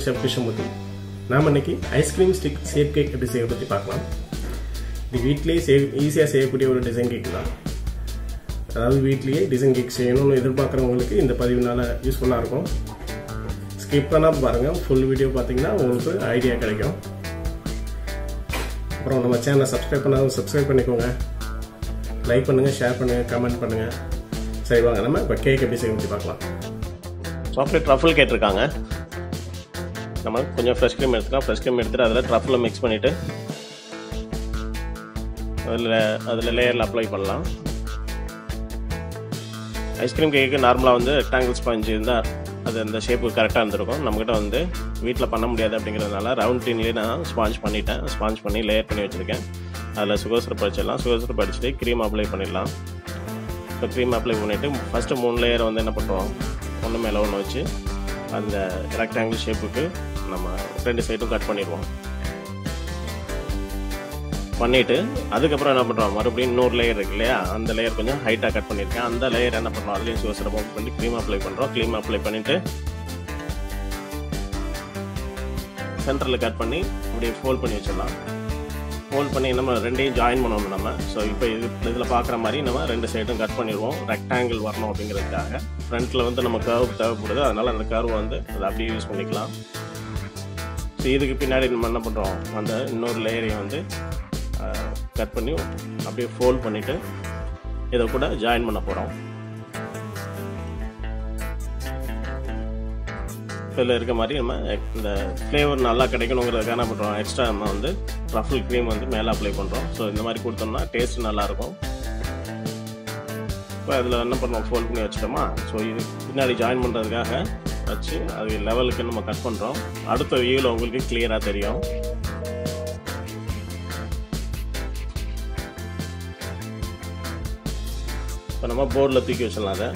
உங்கள் ஷெஃப் கிருஷ்ணமூர்த்தி நாம் இன்னைக்கு ஐஸ்கிரீம் ஸ்டிக் ஷேப் கேக் எப்படி செய்ய பற்றி பார்க்கலாம் இது வீட்லேயே செய்ய ஈஸியாக செய்யக்கூடிய ஒரு டிசைன் கேக் தான் அதாவது வீட்லேயே டிசைன் கேக் செய்யணும்னு எதிர்பார்க்குறவங்களுக்கு இந்த பதிவுனால யூஸ்ஃபுல்லாக இருக்கும் ஸ்கிப் பண்ணால் பாருங்கள் ஃபுல் வீடியோ பார்த்தீங்கன்னா உங்களுக்கு ஐடியா கிடைக்கும் அப்புறம் நம்ம சேனலை சப்ஸ்கிரைப் பண்ணாலும் சப்ஸ்கிரைப் பண்ணிக்கோங்க லைக் பண்ணுங்கள் ஷேர் பண்ணுங்கள் கமெண்ட் பண்ணுங்கள் சரி வாங்க நம்ம இப்போ கேக் எப்படி செய்ய பற்றி பார்க்கலாம் சாக்லேட் ட்ரஃபிள் கேட்டிருக்காங்க நம்ம கொஞ்சம் ஃப்ரெஷ் க்ரீம் எடுத்துக்கலாம் ஃப்ரெஷ் க்ரீம் எடுத்துகிட்டு அதில் ட்ரஃபில் மிக்ஸ் பண்ணிவிட்டு அதில் அதில் லேயரில் அப்ளை பண்ணலாம் ஐஸ்கிரீம் கேக்கு நார்மலாக வந்து ரெக்டாங்கிள் ஸ்பஞ்ச் இருந்தால் அது அந்த ஷேப்பு கரெக்டாக இருந்திருக்கும் நம்மக்கிட்ட வந்து வீட்டில் பண்ண முடியாது அப்படிங்கிறதுனால ரவுண்ட் டீன்லேயே நான் ஸ்பாஞ்ச் பண்ணிட்டேன் ஸ்பாஞ்ச் பண்ணி லேயர் பண்ணி வச்சுருக்கேன் அதில் சுகர் சிரப் அடிச்சிடலாம் சுகர் சிரப் அடிச்சுட்டு க்ரீம் அப்ளை பண்ணிடலாம் இப்போ க்ரீம் அப்ளை பண்ணிவிட்டு ஃபஸ்ட்டு மூணு லேயரை வந்து என்ன பண்ணுறோம் ஒன்று மேலே ஒன்று வச்சு அந்த ரெக்டாங்கிள் ஷேப்புக்கு நம்ம ரெண்டு சைடும் கட் பண்ணிடுவோம் பண்ணிவிட்டு அதுக்கப்புறம் என்ன பண்ணுறோம் மறுபடியும் இன்னொரு லேயர் இருக்கு இல்லையா அந்த லேயர் கொஞ்சம் ஹைட்டாக கட் பண்ணியிருக்கேன் அந்த லேயர் என்ன பண்ணுறோம் அதுலேயும் சுகர் சிரப் பண்ணி க்ரீம் அப்ளை பண்ணுறோம் க்ரீம் அப்ளை பண்ணிவிட்டு சென்டரில் கட் பண்ணி அப்படியே ஃபோல்ட் பண்ணி வச்சிடலாம் ஃபோல்ட் பண்ணி நம்ம ரெண்டையும் ஜாயின் பண்ணணும் நம்ம ஸோ இப்போ இது இதில் பார்க்குற மாதிரி நம்ம ரெண்டு சைடும் கட் பண்ணிடுவோம் ரெக்டாங்கிள் வரணும் அப்படிங்கிறதுக்காக ஃப்ரண்ட்டில் வந்து நம்ம கர்வ் தேவைப்படுது அதனால் அந்த கர்வ் வந்து அதை அப்படியே யூஸ் பண்ணிக்கலாம் ஸோ இதுக்கு பின்னாடி நம்ம என்ன பண்ணுறோம் அந்த இன்னொரு லேயரையும் வந்து கட் பண்ணி அப்படியே ஃபோல்ட் பண்ணிவிட்டு இதை கூட ஜாயின் பண்ண போகிறோம் இதில் இருக்க மாதிரி நம்ம இந்த ஃப்ளேவர் நல்லா கிடைக்கணுங்கிறதுக்காக என்ன பண்ணுறோம் எக்ஸ்ட்ரா நம்ம வந்து ரஃபிள் க்ரீம் வந்து மேலே அப்ளை பண்ணுறோம் ஸோ இந்த மாதிரி கொடுத்தோம்னா டேஸ்ட் நல்லாயிருக்கும் இப்போ அதில் என்ன பண்ணுறோம் ஃபோல்ட் பண்ணி வச்சிட்டோமா ஸோ இது பின்னாடி ஜாயின் பண்ணுறதுக்காக வச்சு அது லெவலுக்கு நம்ம கட் பண்ணுறோம் அடுத்த வியூவில் உங்களுக்கு கிளியராக தெரியும் இப்போ நம்ம போர்டில் தூக்கி வச்சிடலாம் அதை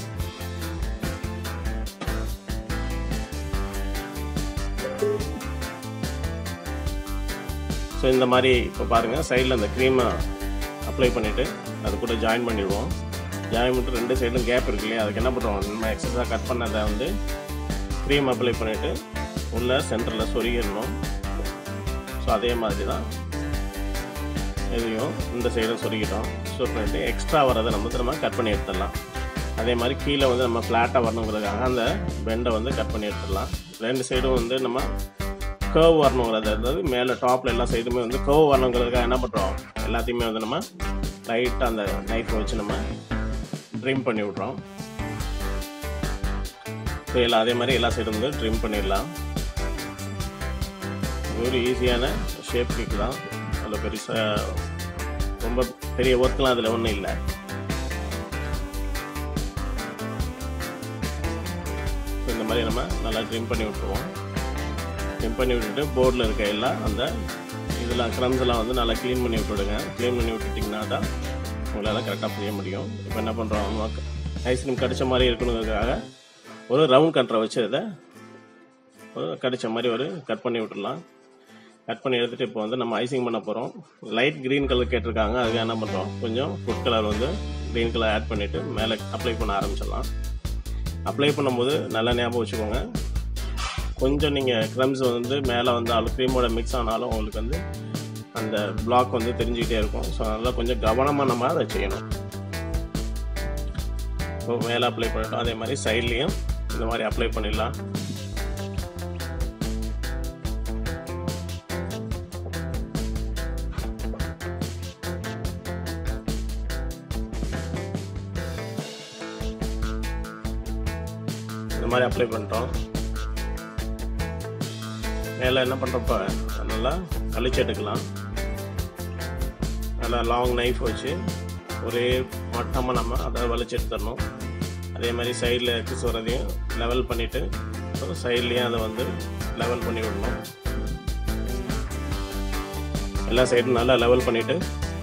ஸோ இந்த மாதிரி இப்போ பாருங்கள் சைடில் அந்த க்ரீமை அப்ளை பண்ணிவிட்டு அது கூட ஜாயின் பண்ணிடுவோம் ஜாயின் பண்ணிட்டு ரெண்டு சைடும் கேப் இருக்கு இல்லையா அதுக்கு என்ன பண்ணுறோம் நம்ம எக்ஸஸாக கட் பண்ணதை வந்து க்ரீம் அப்ளை பண்ணிவிட்டு உள்ள சென்டரில் சொருகிடணும் ஸோ அதே மாதிரி தான் இதையும் இந்த சைடும் சொருகிட்டோம் ஸோ பண்ணிட்டு எக்ஸ்ட்ரா வரதை நம்ம திரும்ப கட் பண்ணி எடுத்துடலாம் அதே மாதிரி கீழே வந்து நம்ம ஃப்ளாட்டாக வரணுங்கிறதுக்காக அந்த பெண்டை வந்து கட் பண்ணி எடுத்துடலாம் ரெண்டு சைடும் வந்து நம்ம கர்வ் வரணுங்கிறது அதாவது மேலே டாப்பில் எல்லா சைடுமே வந்து கர்வ் வரணுங்கிறதுக்காக என்ன பண்ணுறோம் எல்லாத்தையுமே வந்து நம்ம லைட்டாக அந்த நைஃப்பை வச்சு நம்ம ட்ரிம் பண்ணி விட்றோம் ஸோ எல்லாம் அதே மாதிரி எல்லா சைடும் வந்து ட்ரிம் பண்ணிடலாம் ஒரு ஈஸியான ஷேப் கேக் தான் அதில் பெருசாக ரொம்ப பெரிய ஒர்க்லாம் அதில் ஒன்றும் இல்லை ஸோ இந்த மாதிரி நம்ம நல்லா ட்ரிம் பண்ணி விட்டுருவோம் ட்ரிம் பண்ணி விட்டுட்டு போர்டில் இருக்க எல்லாம் அந்த இதெல்லாம் க்ரம்ஸ் எல்லாம் வந்து நல்லா க்ளீன் பண்ணி விட்டுடுங்க க்ளீன் பண்ணி விட்டுட்டிங்கன்னா தான் உங்களால் கரெக்டாக செய்ய முடியும் இப்போ என்ன பண்ணுறோம் ஐஸ்கிரீம் கடிச்ச மாதிரி இருக்கணுங்கிறதுக்காக ஒரு ரவுண்ட் கட்டரை வச்சு இதை ஒரு கடிச்ச மாதிரி ஒரு கட் பண்ணி விட்டுடலாம் கட் பண்ணி எடுத்துகிட்டு இப்போ வந்து நம்ம ஐசிங் பண்ண போகிறோம் லைட் க்ரீன் கலர் கேட்டிருக்காங்க அதுக்கு என்ன பண்ணுறோம் கொஞ்சம் ஃபுட் கலர் வந்து க்ரீன் கலர் ஆட் பண்ணிவிட்டு மேலே அப்ளை பண்ண ஆரம்பிச்சிடலாம் அப்ளை பண்ணும்போது நல்லா ஞாபகம் வச்சுக்கோங்க கொஞ்சம் நீங்கள் க்ரம்ஸ் வந்து மேலே வந்து அவ்வளோ க்ரீமோட மிக்ஸ் ஆனாலும் உங்களுக்கு வந்து அந்த பிளாக் வந்து தெரிஞ்சுக்கிட்டே இருக்கும் ஸோ அதனால் கொஞ்சம் கவனமாக நம்ம அதை செய்யணும் இப்போ மேலே அப்ளை பண்ணிட்டோம் அதே மாதிரி சைட்லேயும் இந்த மாதிரி அப்ளை பண்ணிடலாம் இந்த மாதிரி அப்ளை பண்ணிட்டோம் மேலே என்ன பண்ணுறப்ப நல்லா கழிச்சு எடுக்கலாம் நல்லா லாங் நைஃப் வச்சு ஒரே மட்டமாக நம்ம அதை வலிச்சு எடுத்துடணும் அதே மாதிரி சைடில் கிஸ் வரதையும் லெவல் பண்ணிவிட்டு சைட்லேயும் அதை வந்து லெவல் பண்ணி விடணும் எல்லா சைடும் நல்லா லெவல் பண்ணிவிட்டு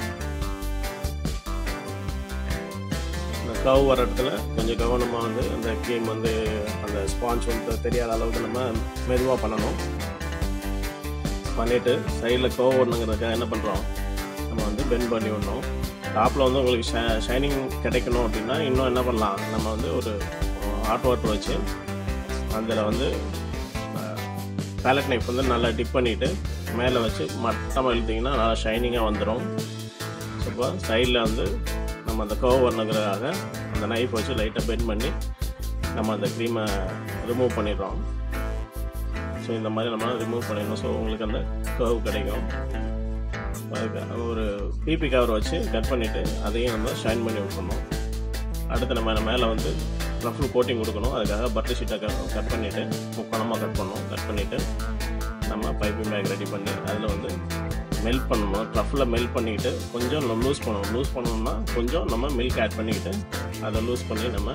இந்த கவ் வர இடத்துல கொஞ்சம் கவனமாக வந்து அந்த க்ரீம் வந்து அந்த ஸ்பாஞ்ச் வந்து தெரியாத அளவுக்கு நம்ம மெதுவாக பண்ணணும் பண்ணிவிட்டு சைடில் கவ் வரணுங்கிறதுக்காக என்ன பண்ணுறோம் நம்ம வந்து பெண்ட் பண்ணி விடணும் டாப்பில் வந்து உங்களுக்கு ஷை ஷைனிங் கிடைக்கணும் அப்படின்னா இன்னும் என்ன பண்ணலாம் நம்ம வந்து ஒரு ஹாட் வாட்டர் வச்சு அதில் வந்து பேலட் நைஃப் வந்து நல்லா டிப் பண்ணிவிட்டு மேலே வச்சு மட்டமாக இழுத்திங்கன்னா நல்லா ஷைனிங்காக வந்துடும் ஸோ இப்போ சைடில் வந்து நம்ம அந்த கர்வ் வரணுங்கிறதுக்காக அந்த நைஃப் வச்சு லைட்டாக பெண்ட் பண்ணி நம்ம அந்த க்ரீமை ரிமூவ் பண்ணிடுறோம் ஸோ இந்த மாதிரி நம்ம ரிமூவ் பண்ணிடணும் ஸோ உங்களுக்கு அந்த கர்வ் கிடைக்கும் அதுக்கு ஒரு பிபி கவர் வச்சு கட் பண்ணிவிட்டு அதையும் நம்ம ஷைன் பண்ணி விட்டுறணும் அடுத்து நம்ம மேலே வந்து ரஃபுல் கோட்டிங் கொடுக்கணும் அதுக்காக பட்டர் ஷீட்டை கட் பண்ணிவிட்டு முக்கோணமாக கட் பண்ணணும் கட் பண்ணிவிட்டு நம்ம பைப்பிங் பேக் ரெடி பண்ணி அதில் வந்து மெல்ட் பண்ணணும் ட்ரஃபில் மெல்ட் பண்ணிக்கிட்டு கொஞ்சம் லூஸ் பண்ணணும் லூஸ் பண்ணணும்னா கொஞ்சம் நம்ம மில்க் ஆட் பண்ணிக்கிட்டு அதை லூஸ் பண்ணி நம்ம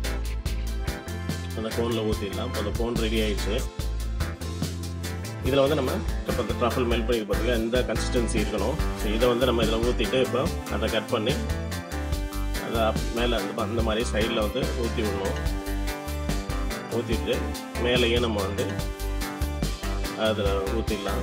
அந்த கோனில் ஊற்றிடலாம் இப்போ அந்த கோன் ரெடி ஆயிடுச்சு இதில் வந்து நம்ம இப்போ இந்த ட்ரஃபிள் மெல்ட் பண்ணி பார்த்தீங்கன்னா இந்த கன்சிஸ்டன்சி இருக்கணும் ஸோ இதை வந்து நம்ம இதில் ஊற்றிட்டு இப்போ அதை கட் பண்ணி அதை மேலே அந்த அந்த மாதிரி சைடில் வந்து ஊற்றி விடணும் ஊற்றிட்டு மேலேயே நம்ம வந்து அதில் ஊற்றிடலாம்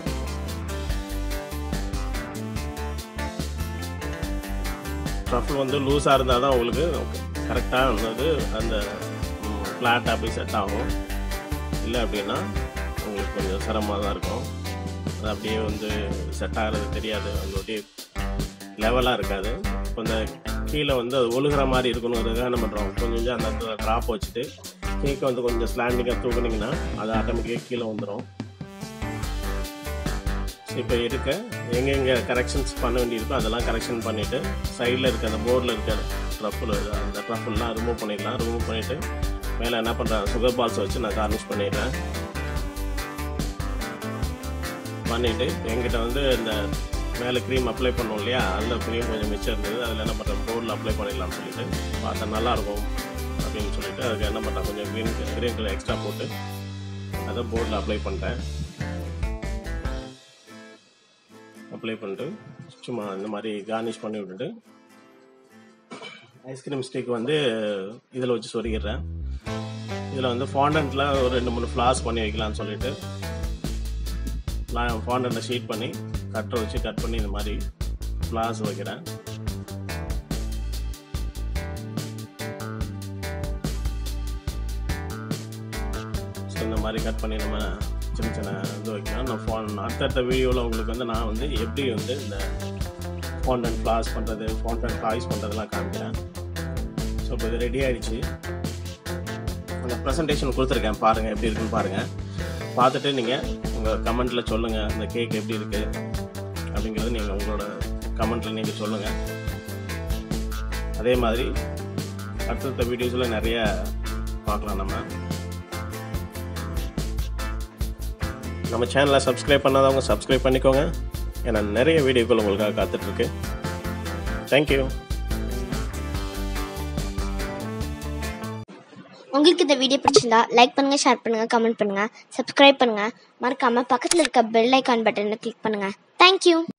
ட்ரஃபிள் வந்து லூஸாக இருந்தால் தான் உங்களுக்கு கரெக்டாக இருந்தது அந்த ஃப்ளாட்டாக போய் செட் ஆகும் இல்லை அப்படின்னா உங்களுக்கு கொஞ்சம் சிரமமாக தான் இருக்கும் அது அப்படியே வந்து செட் ஆகிறது தெரியாது அது அப்படியே லெவலாக இருக்காது இப்போ இந்த கீழே வந்து அது ஒழுகிற மாதிரி இருக்கணுங்கிறதுக்காக என்ன பண்ணுறோம் கொஞ்சம் கொஞ்சம் அந்த இடத்துல ட்ராப் வச்சுட்டு கேக்கை வந்து கொஞ்சம் ஸ்லாண்டிங்காக தூக்குனீங்கன்னா அது ஆட்டோமேட்டிக்காக கீழே வந்துடும் இப்போ இருக்க எங்கெங்கே கரெக்ஷன்ஸ் பண்ண வேண்டியிருக்கோ அதெல்லாம் கரெக்ஷன் பண்ணிவிட்டு சைடில் இருக்க அந்த போர்டில் இருக்க ட்ரஃபில் அந்த ட்ரஃபில்லாம் ரிமூவ் பண்ணிடலாம் ரிமூவ் பண்ணிவிட்டு மேலே என்ன பண்ணுறேன் சுகர் பால்ஸ் வச்சு நான் கார்னிஷ் பண்ணிடுறேன் பண்ணிவிட்டு எங்கிட்ட வந்து இந்த மேலே க்ரீம் அப்ளை பண்ணோம் இல்லையா அதில் க்ரீம் கொஞ்சம் மிச்சம் இருந்தது அதில் என்ன பண்ணுறேன் போர்டில் அப்ளை பண்ணிடலாம்னு சொல்லிட்டு பார்த்தா நல்லாயிருக்கும் அப்படின்னு சொல்லிட்டு அதுக்கு என்ன பண்ணுறேன் கொஞ்சம் க்ரீன் க்ரீன் கலர் எக்ஸ்ட்ரா போட்டு அதை போர்டில் அப்ளை பண்ணிட்டேன் அப்ளை பண்ணிட்டு சும்மா இந்த மாதிரி கார்னிஷ் பண்ணி விட்டுட்டு ஐஸ்கிரீம் ஸ்டிக் வந்து இதில் வச்சு சொருகிடுறேன் இதில் வந்து ஃபாண்டன்ட்டில் ஒரு ரெண்டு மூணு ஃப்ளாஸ் பண்ணி வைக்கலாம்னு சொல்லிட்டு நான் ஃபாண்டன்ட்டை ஷீட் பண்ணி கட்டரை வச்சு கட் பண்ணி இந்த மாதிரி ஃப்ளாஸ் வைக்கிறேன் ஸோ இந்த மாதிரி கட் பண்ணி நம்ம சின்ன சின்ன இது வைக்கலாம் நான் ஃபோன் அடுத்தடுத்த வீடியோவில் உங்களுக்கு வந்து நான் வந்து எப்படி வந்து இந்த ஃபாண்டன் ஃப்ளாஸ் பண்ணுறது ஃபாண்டன் டாய்ஸ் பண்ணுறதெல்லாம் காமிக்கிறேன் ஸோ இப்போ இது ரெடி ஆகிடுச்சு அந்த ப்ரெசன்டேஷன் கொடுத்துருக்கேன் பாருங்கள் எப்படி இருக்குன்னு பாருங்கள் பார்த்துட்டு நீங்கள் உங்கள் கமெண்ட்டில் சொல்லுங்கள் இந்த கேக் எப்படி இருக்குது அப்படிங்கிறது நீங்கள் உங்களோட கமெண்ட்டில் நீங்கள் சொல்லுங்கள் அதே மாதிரி அடுத்தடுத்த வீடியோஸில் நிறைய பார்க்கலாம் நம்ம நம்ம சேனலை சப்ஸ்கிரைப் பண்ணாதவங்க சப்ஸ்கிரைப் பண்ணிக்கோங்க ஏன்னா நிறைய வீடியோக்கள் உங்களுக்காக காத்துட்ருக்கு தேங்க்யூ உங்களுக்கு இந்த வீடியோ பிடிச்சிருந்தா லைக் பண்ணுங்க ஷேர் பண்ணுங்க கமெண்ட் பண்ணுங்க சப்ஸ்கிரைப் பண்ணுங்க மறக்காம பக்கத்தில் இருக்க பெல் ஐக்கான் பட்டனை கிளிக் பண்ணுங்க தேங்க்யூ